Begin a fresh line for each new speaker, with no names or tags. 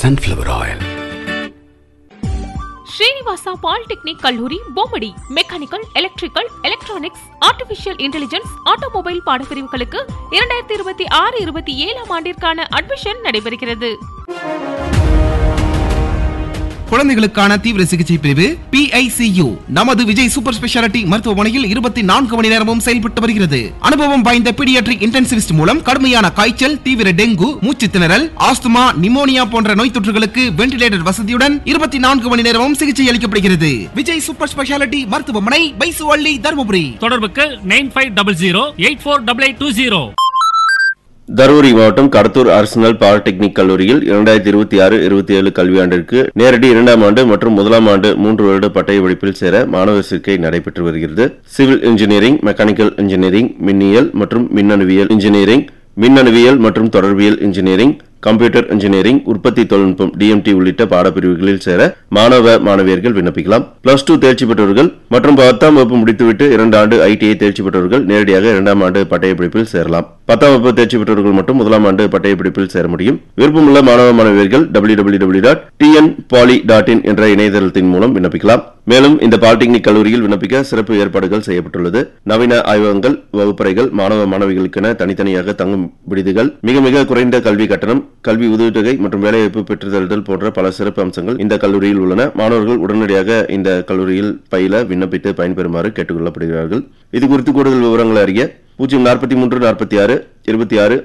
sunflower oil.
Srinivasa polytechnic கல்லூரி Bommidi mechanical electrical electronics artificial intelligence automobile பாடப்பிரிவுகளுக்கு இரண்டாயிரத்தி இருபத்தி ஆறு இருபத்தி ஏழாம் ஆண்டிற்கான அட்மிஷன் நடைபெறுகிறது
குழந்தைகளுக்கான தீவிர சிகிச்சை பிரிவு PICU நமது விஜய் சூப்பர் ஸ்பெஷாலிட்டி மருத்துவமனையில் இருபத்தி நான்கு மணி நேரமும் செயல்பட்டு வருகிறது அனுபவம் வாய்ந்த பீடியாட்ரிக் இன்டென்சிவிஸ்ட் மூலம் கடுமையான காய்ச்சல் தீவிர டெங்கு மூச்சு திணறல் ஆஸ்துமா நிமோனியா போன்ற நோய் தொற்றுகளுக்கு வென்டிலேட்டர் வசதியுடன் இருபத்தி நான்கு மணி நேரமும் சிகிச்சை அளிக்கப்படுகிறது விஜய் சூப்பர் ஸ்பெஷாலிட்டி மருத்துவமனை பைசுவள்ளி தருமபுரி
தொடர்புக்கு nine five double zero eight four double eight two zero
Dharmapuri மாவட்டம் கடத்தூர் அரசினல் பாலிடெக்னிக் கல்லூரியில் இரண்டாயிரத்தி இருபத்தி ஆறு இருபத்தி ஏழு கல்வியாண்டிற்கு நேரடி இரண்டாம் ஆண்டு மற்றும் முதலாம் ஆண்டு மூன்று வருட பட்டய படிப்பில் சேர மாணவர் சேர்க்கை நடைபெற்று வருகிறது சிவில் இன்ஜினியரிங் மெக்கானிக்கல் இன்ஜினியரிங் மின்னியல் மற்றும் மின்னணுவியல் இன்ஜினியரிங் மின்னணுவியல் மற்றும் தொடர்பியல் இன்ஜினியரிங் கம்ப்யூட்டர் இன்ஜினியரிங் உற்பத்தி தொழில்நுட்பம் டிஎம்டி உள்ளிட்ட பாடப்பிரிவுகளில் சேர மாணவ மாணவியர்கள் விண்ணப்பிக்கலாம் பிளஸ் டூ தேர்ச்சி பெற்றவர்கள் மற்றும் பத்தாம் வகுப்பு முடித்துவிட்டு இரண்டு ஆண்டு ஐடிஐ தேர்ச்சி பெற்றவர்கள் நேரடியாக இரண்டாம் ஆண்டு பட்டய படிப்பில் சேரலாம் பத்தாம் வகுப்பு தேர்ச்சி பெற்றவர்கள் மட்டும் முதலாம் ஆண்டு பட்டய படிப்பில் சேர முடியும் விருப்பமுள்ள மாணவ மாணவியர்கள் W W W dot TN poly dot in என்ற இணையதளத்தின் மூலம் விண்ணப்பிக்கலாம் மேலும் இந்த பாலிடெக்னிக் கல்லூரியில் விண்ணப்பிக்க சிறப்பு ஏற்பாடுகள் செய்யப்பட்டுள்ளது நவீன ஆய்வகங்கள் வகுப்பறைகள் மாணவ மாணவிகளுக்கென தனித்தனியாக தங்கும் விடுதிகள் மிக மிக குறைந்த கல்வி கட்டணம் கல்வி உதவித்தொகை மற்றும் வேலைவாய்ப்பு பெற்றுத்தருதல் போன்ற பல சிறப்பு அம்சங்கள் இந்த கல்லூரியில் உள்ளன மாணவர்கள் உடனடியாக இந்த கல்லூரியில் பயில விண்ணப்பித்து பயன்பெறுமாறு கேட்டுக்கொள்ளப்படுகிறார்கள் இது குறித்து கூடுதல் விவரங்களை அறிய பூஜ்ஜியம் நாற்பத்தி மூன்று நாற்பத்தி ஆறு இருபத்தி ஆறு